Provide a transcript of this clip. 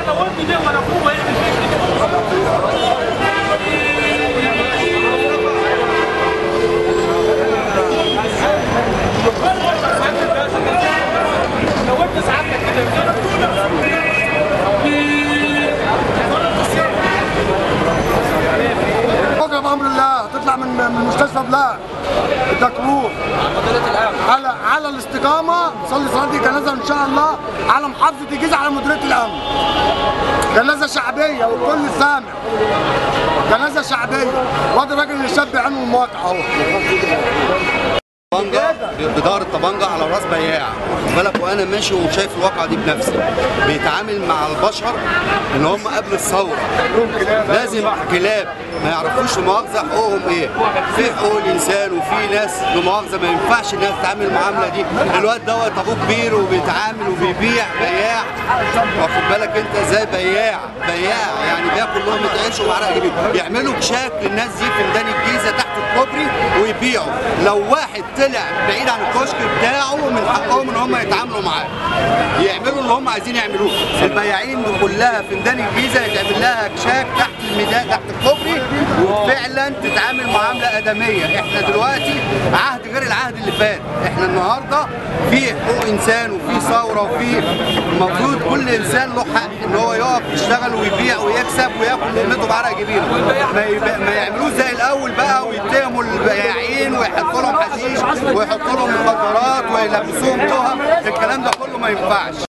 انا قلت ده وانا اخوه لو انت ساعدتك كده بكره بامر الله تطلع من من المستشفى بلا بدك تروح على على الاستقامه صلي صلاه جنازه ان شاء الله على محافظه الجيزه على مديريه الامن جنازه شعبيه والكل سامع جنازه شعبيه وادي الراجل اللي شاب عينه المواقع اهو طبنجة بدار الطبنجة على راس بياع واخد بالك وانا ماشي وشايف الواقعة دي بنفسي بيتعامل مع البشر ان هم قبل الثورة لازم كلاب ما يعرفوش المؤاخذة حقوقهم ايه في حقوق الانسان وفي ناس بمؤاخذة ما ينفعش انها تتعامل المعاملة دي الواد دوت ابوه كبير وبيتعامل وبيبيع بياع واخد بالك انت زي بياع بياع يعني بياكل لقمة عيش ومعرقة جبين يعملوا كشاك للناس دي في ميدان الجيزة تحت الكوبري ويبيعوا لو واحد طلع بعيد عن الكشك بتاعه من حقهم ان هم يتعاملوا معاه يعملوا اللي هم عايزين يعملوه البياعين دي كلها في ميدان الجيزه يتعمل لها كشاك تحت الميدان تحت الكوبري وفعلا تتعامل معامله ادميه احنا دلوقتي عهد غير العهد اللي فات احنا النهارده في حقوق انسان وفي ثوره وفي المفروض كل انسان له حق ان هو يقف يشتغل ويبيع ويكسب وياكل لقمته بعرق جبينه ما, يبقى ما يعملوش زي الاول بقى ويتهموا البياعين ويحطوا لهم حشيش ويحطوا لهم مخدرات ويلبسوهم تهم الكلام ده كله ما ينفعش